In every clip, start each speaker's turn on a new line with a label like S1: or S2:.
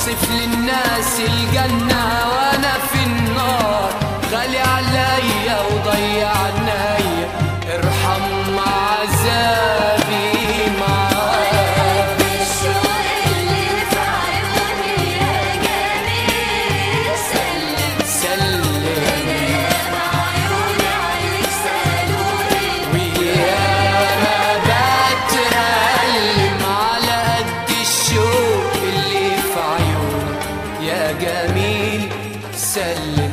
S1: اوصف للناس الجنة وانا في النار غالي عليا وضيع عينيا ارحم عذابي معاك
S2: الشوق اللي في عيوني يا جميل سلم
S1: سلم
S2: عيوني عليك سالوني
S1: وياما بتألم على قد الشوق اللي في عيونك يا جميل سلم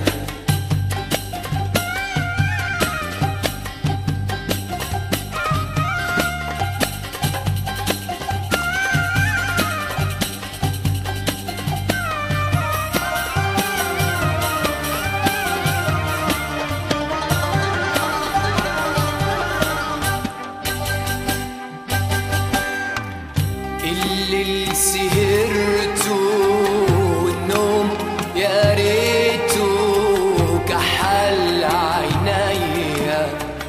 S1: اللي سهرته والنوم يا ريته كحل عينيا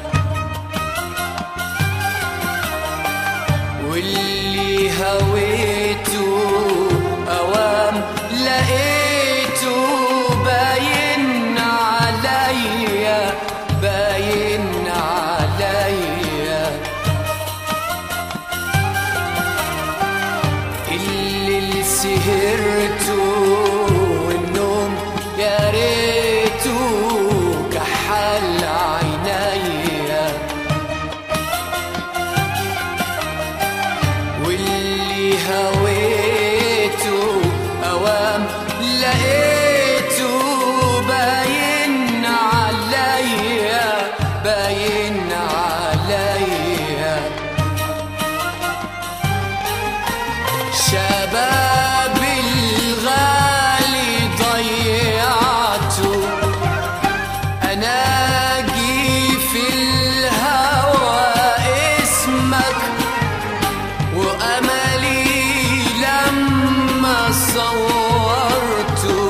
S1: واللي هويته اوام لقيته باين عليا باين عليا اللي سهرته والنوم يا ريته كحل عينيا واللي هويته اوام لقيته باين عليا باين عليا شباب الغالي ضيعته اناجي في الهوى اسمك واملي لما صورته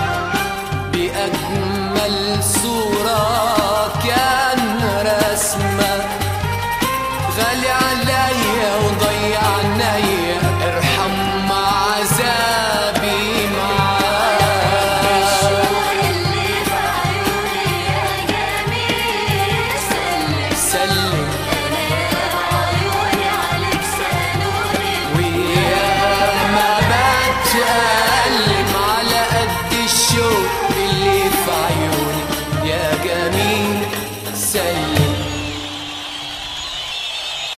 S1: باجمل صوره كان رسمك غالي عليا وضيع عينيا ارحم عذابي معاك
S2: الشوق اللي في عيوني يا جميل سلم
S1: سلم
S2: عيوني عليك سالوني
S1: وياما بتألم على قد الشوق اللي في عيوني يا جميل سلم